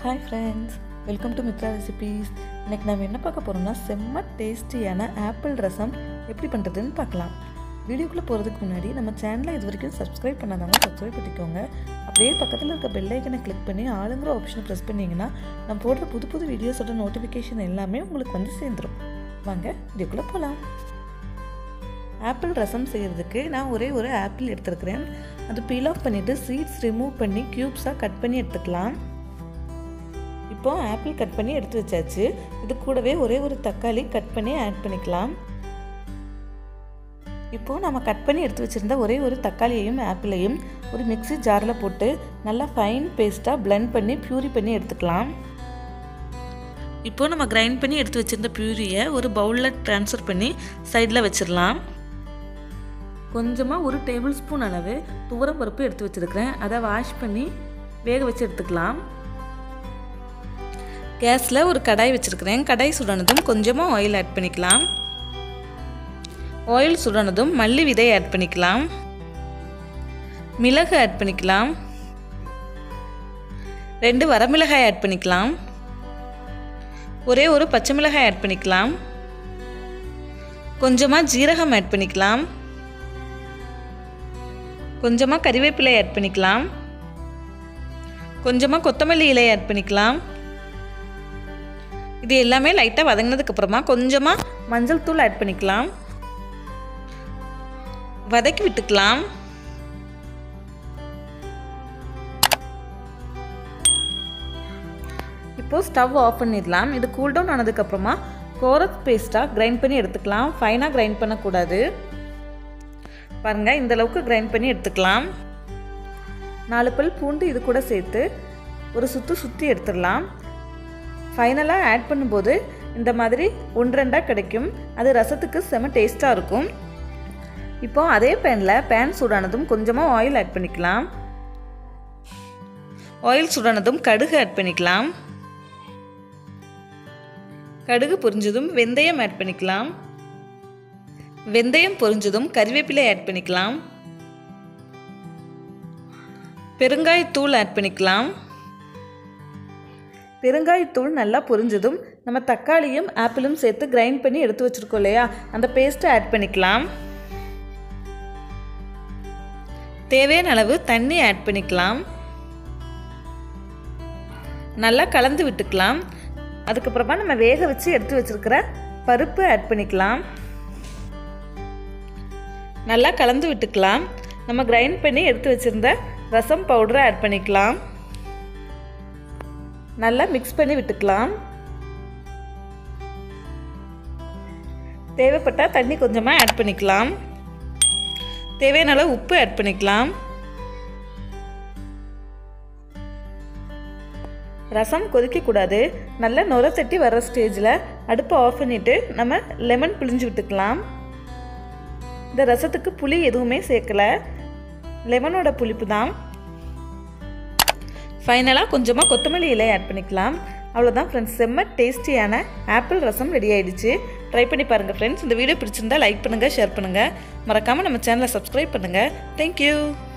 hi friends welcome to Mithra recipes இன்னைக்கு நம்ம என்ன பார்க்க போகிறோம்னா செம்ம டேஸ்டியான ஆப்பிள் ரசம் எப்படி பண்ணுறதுன்னு பார்க்கலாம் வீடியோக்குள்ளே போகிறதுக்கு முன்னாடி நம்ம சேனலை இது வரைக்கும் சப்ஸ்கிரைப் பண்ணாதவங்க சப்ஸ்கிரைப் பண்ணிக்கோங்க அப்படியே பக்கத்தில் இருக்க பெல் ஐக்கனை கிளிக் பண்ணி ஆளுங்கிற ஆப்ஷனை ப்ரெஸ் பண்ணிங்கன்னா நம்ம போடுற புது புது வீடியோஸோட நோட்டிஃபிகேஷன் எல்லாமே உங்களுக்கு வந்து சேர்ந்துடும் வாங்க வீடியோக்குள்ளே போகலாம் ஆப்பிள் ரசம் செய்கிறதுக்கு நான் ஒரே ஒரு ஆப்பிள் எடுத்துருக்கிறேன் அது பீல் ஆஃப் பண்ணிவிட்டு சீட்ஸ் ரிமூவ் பண்ணி க்யூப்ஸாக கட் பண்ணி எடுத்துக்கலாம் இப்போ ஆப்பிள் கட் பண்ணி எடுத்து வச்சாச்சு இது கூடவே ஒரே ஒரு தக்காளி கட் பண்ணி ஆட் பண்ணிக்கலாம் இப்போ நம்ம கட் பண்ணி எடுத்து வச்சுருந்த ஒரே ஒரு தக்காளியையும் ஆப்பிளையும் ஒரு மிக்ஸி ஜாரில் போட்டு நல்லா ஃபைன் பேஸ்ட்டாக பிளெண்ட் பண்ணி ப்யூரி பண்ணி எடுத்துக்கலாம் இப்போ நம்ம கிரைண்ட் பண்ணி எடுத்து வச்சுருந்த பியூரியை ஒரு பவுலில் ட்ரான்ஸ்ஃபர் பண்ணி சைடில் வச்சிடலாம் கொஞ்சமாக ஒரு டேபிள் ஸ்பூன் அளவு துவரம் பருப்பு எடுத்து வச்சுருக்கிறேன் அதை வாஷ் பண்ணி வேக வச்சு எடுத்துக்கலாம் கேஸில் ஒரு கடாய் வச்சுருக்கிறேன் கடாய் சுடானதும் கொஞ்சமாக ஆயில் ஆட் பண்ணிக்கலாம் ஆயில் சுடானதும் மல்லி விதை ஆட் பண்ணிக்கலாம் மிளகு ஆட் பண்ணிக்கலாம் ரெண்டு வரமிளகாய் ஆட் பண்ணிக்கலாம் ஒரே ஒரு பச்சை மிளகாய் ஆட் பண்ணிக்கலாம் கொஞ்சமாக ஜீரகம் ஆட் பண்ணிக்கலாம் கொஞ்சமாக கறிவேப்பிலை ஆட் பண்ணிக்கலாம் கொஞ்சமாக கொத்தமல்லி இலை ஆட் பண்ணிக்கலாம் இது எல்லாமே லைட்டாக வதங்கினதுக்கப்புறமா கொஞ்சமாக மஞ்சள் தூள் ஆட் பண்ணிக்கலாம் வதக்கி விட்டுக்கலாம் இப்போது ஸ்டவ் ஆஃப் பண்ணிடலாம் இது கூல் டவுன் ஆனதுக்கப்புறமா கோரஸ் பேஸ்ட்டாக கிரைண்ட் பண்ணி எடுத்துக்கலாம் ஃபைனாக கிரைண்ட் பண்ணக்கூடாது பாருங்கள் இந்த அளவுக்கு கிரைண்ட் பண்ணி எடுத்துக்கலாம் நாலு பல் பூண்டு இது கூட சேர்த்து ஒரு சுற்று சுற்றி எடுத்துடலாம் ஃபைனலாக ஆட் பண்ணும்போது இந்த மாதிரி ஒன்று ரெண்டாக கிடைக்கும் அது ரசத்துக்கு செம டேஸ்ட்டாக இருக்கும் இப்போ அதே பேனில் பேன் சூடானதும் கொஞ்சமாக ஆயில் ஆட் பண்ணிக்கலாம் ஆயில் சூடானதும் கடுகு ஆட் பண்ணிக்கலாம் கடுகு பொரிஞ்சதும் வெந்தயம் ஆட் பண்ணிக்கலாம் வெந்தயம் பொரிஞ்சதும் கறிவேப்பிலை ஆட் பண்ணிக்கலாம் பெருங்காயத்தூள் ஆட் பண்ணிக்கலாம் பெருங்காயத்தூள் நல்லா பொரிஞ்சதும் நம்ம தக்காளியும் ஆப்பிளும் சேர்த்து கிரைண்ட் பண்ணி எடுத்து வச்சுருக்கோம் இல்லையா அந்த பேஸ்ட்டை ஆட் பண்ணிக்கலாம் தேவையான அளவு தண்ணி ஆட் பண்ணிக்கலாம் நல்லா கலந்து விட்டுக்கலாம் அதுக்கப்புறமா நம்ம வேக வச்சு எடுத்து வச்சுருக்கிற பருப்பு ஆட் பண்ணிக்கலாம் நல்லா கலந்து விட்டுக்கலாம் நம்ம கிரைண்ட் பண்ணி எடுத்து வச்சுருந்த ரசம் பவுடரை ஆட் பண்ணிக்கலாம் நல்லா மிக்ஸ் பண்ணி விட்டுக்கலாம் தேவைப்பட்டால் தண்ணி கொஞ்சமாக ஆட் பண்ணிக்கலாம் தேவையான அளவு உப்பு ஆட் பண்ணிக்கலாம் ரசம் கொதிக்கக்கூடாது நல்லா நுர தட்டி வர ஸ்டேஜில் அடுப்பை ஆஃப் பண்ணிவிட்டு நம்ம லெமன் பிழிஞ்சு விட்டுக்கலாம் இந்த ரசத்துக்கு புளி எதுவுமே சேர்க்கலை லெமனோட புளிப்பு தான் ஃபைனலாக கொஞ்சமாக கொத்தமல்லி இலை ஆட் பண்ணிக்கலாம் அவ்வளோதான் ஃப்ரெண்ட்ஸ் செம்ம டேஸ்டியான ஆப்பிள் ரசம் ரெடி ஆகிடுச்சு ட்ரை பண்ணி பாருங்கள் ஃப்ரெண்ட்ஸ் இந்த வீடியோ பிடிச்சிருந்தா லைக் பண்ணுங்கள் ஷேர் பண்ணுங்கள் மறக்காமல் நம்ம சேனலை சப்ஸ்கிரைப் பண்ணுங்கள் தேங்க்யூ